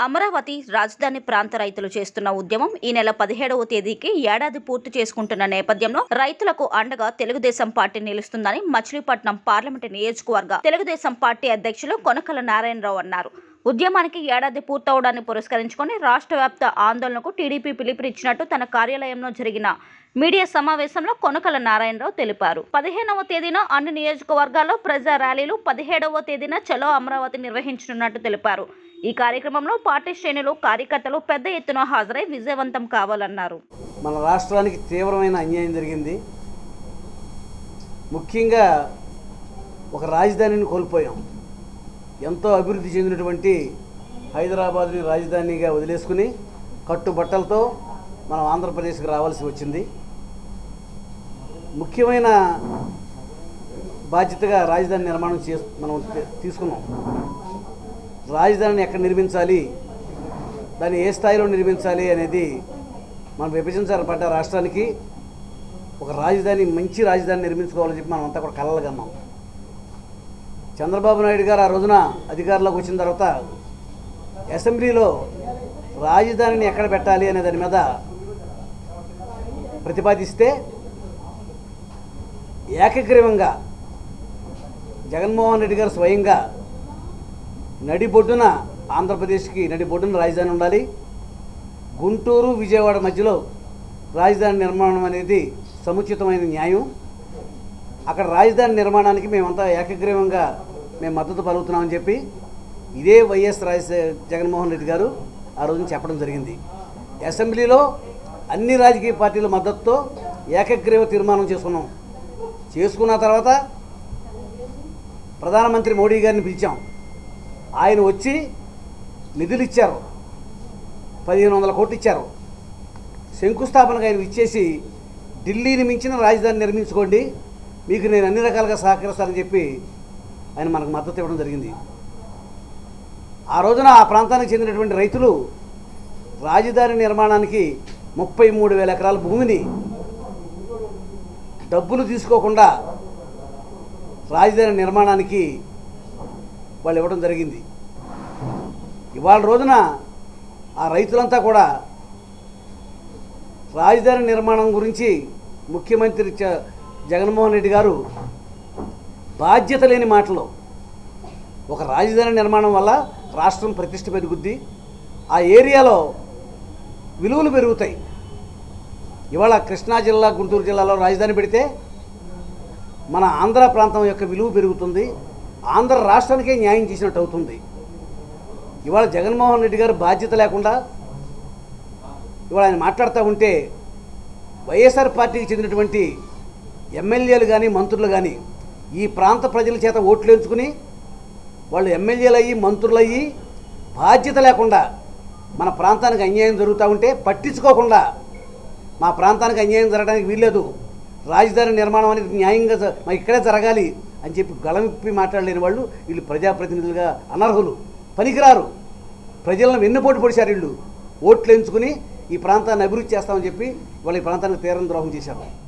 అమరావతి రాజధాని ప్రాంత రైతులు చేస్తున్న ఉద్యమం ఈ నెల పదిహేడవ తేదీకి ఏడాది పూర్తి చేసుకుంటున్న నేపథ్యంలో రైతులకు అండగా తెలుగుదేశం పార్టీ నిలుస్తుందని మచిలీపట్నం పార్లమెంటు నియోజకవర్గ తెలుగుదేశం పార్టీ అధ్యక్షులు కొనకల నారాయణరావు అన్నారు ఉద్యమానికి ఏడాది పూర్తవడాన్ని పురస్కరించుకొని రాష్ట్ర వ్యాప్త ఆందోళనకు టీడీపీ పిలుపునిచ్చినట్టు తన కార్యాలయంలో జరిగిన మీడియా సమావేశంలో కొనకల నారాయణరావు తెలిపారు పదిహేనవ తేదీన అన్ని నియోజకవర్గాల్లో ప్రజా ర్యాలీలు పదిహేడవ తేదీన చలో అమరావతి నిర్వహించనున్నట్టు తెలిపారు ఈ కార్యక్రమంలో పార్టీ శ్రేణులు కార్యకర్తలు పెద్ద ఎత్తున హాజరై విజయవంతం కావాలన్నారు మన రాష్ట్రానికి తీవ్రమైన అన్యాయం జరిగింది ముఖ్యంగా ఒక రాజధానిని కోల్పోయాం ఎంతో అభివృద్ధి చెందినటువంటి హైదరాబాద్ని రాజధానిగా వదిలేసుకుని కట్టుబట్టలతో మనం ఆంధ్రప్రదేశ్కి రావాల్సి వచ్చింది ముఖ్యమైన బాధ్యతగా రాజధాని నిర్మాణం చే మనం తీ- తీసుకున్నాం రాజధానిని ఎక్కడ నిర్మించాలి దాన్ని ఏ స్థాయిలో నిర్మించాలి అనేది మనం విభజించబడ్డ రాష్ట్రానికి ఒక రాజధాని మంచి రాజధాని నిర్మించుకోవాలని చెప్పి మనం అంతా కూడా కలలు కన్నాం చంద్రబాబు నాయుడు గారు ఆ రోజున అధికారంలోకి వచ్చిన తర్వాత అసెంబ్లీలో రాజధానిని ఎక్కడ పెట్టాలి అనే దాని మీద ప్రతిపాదిస్తే ఏకగ్రీవంగా జగన్మోహన్ రెడ్డి గారు స్వయంగా నడిబొడ్డున ఆంధ్రప్రదేశ్కి నడిబొడ్డున రాజధాని ఉండాలి గుంటూరు విజయవాడ మధ్యలో రాజధాని నిర్మాణం అనేది సముచితమైన న్యాయం అక్కడ రాజధాని నిర్మాణానికి మేమంతా ఏకగ్రీవంగా మేము మద్దతు పలుకుతున్నామని చెప్పి ఇదే వైఎస్ రాజ జగన్మోహన్ రెడ్డి గారు ఆ రోజున చెప్పడం జరిగింది అసెంబ్లీలో అన్ని రాజకీయ పార్టీల మద్దతుతో ఏకగ్రీవ తీర్మానం చేసుకున్నాం చేసుకున్న తర్వాత ప్రధానమంత్రి మోడీ గారిని పిలిచాం ఆయన వచ్చి నిధులు ఇచ్చారు పదిహేను వందల కోట్లు ఇచ్చారు శంకుస్థాపనకు ఆయన ఇచ్చేసి ఢిల్లీని మించిన రాజధాని నిర్మించుకోండి మీకు నేను అన్ని రకాలుగా సహకరిస్తానని చెప్పి ఆయన మనకు మద్దతు ఇవ్వడం జరిగింది ఆ రోజున ఆ ప్రాంతానికి చెందినటువంటి రైతులు రాజధాని నిర్మాణానికి ముప్పై మూడు వేల ఎకరాల భూమిని డబ్బులు తీసుకోకుండా రాజధాని నిర్మాణానికి వాళ్ళు ఇవ్వడం జరిగింది ఇవాళ రోజున ఆ రైతులంతా కూడా రాజధాని నిర్మాణం గురించి ముఖ్యమంత్రి చ- జగన్మోహన్ రెడ్డి గారు బాధ్యత లేని మాటలు ఒక రాజధాని నిర్మాణం వల్ల రాష్ట్రం ప్రతిష్ట పెరుగుద్ది ఆ ఏరియాలో విలువలు పెరుగుతాయి ఇవాళ కృష్ణా జిల్లా గుంటూరు జిల్లాలో రాజధాని పెడితే మన ఆంధ్ర ప్రాంతం యొక్క విలువ పెరుగుతుంది ఆంధ్ర రాష్ట్రానికే న్యాయం చేసినట్టు అవుతుంది ఇవాళ జగన్మోహన్ రెడ్డి గారు బాధ్యత లేకుండా ఇవాళ ఆయన మాట్లాడుతూ ఉంటే వైఎస్ఆర్ పార్టీకి చెందినటువంటి ఎమ్మెల్యేలు కానీ మంత్రులు కానీ ఈ ప్రాంత ప్రజల చేత ఓట్లు ఎంచుకుని వాళ్ళు ఎమ్మెల్యేలు అయ్యి మంత్రులు అయ్యి బాధ్యత లేకుండా మన ప్రాంతానికి అన్యాయం జరుగుతూ ఉంటే పట్టించుకోకుండా మా ప్రాంతానికి అన్యాయం జరగడానికి వీల్లేదు రాజధాని నిర్మాణం అనేది న్యాయంగా జ- మాకు ఇక్కడే జరగాలి అని చెప్పి గళమిప్పి మాట్లాడలేని వాళ్ళు వీళ్ళు ప్రజాప్రతినిధులుగా అనర్హులు పనికిరారు ప్రజలను వెన్నుపోటు పొడిచారు వీళ్ళు ఓట్లు ఎంచుకుని ఈ ప్రాంతాన్ని అభివృద్ధి చేస్తామని చెప్పి వాళ్ళు ఈ ప్రాంతానికి తీరం ద్రోహం చేశారు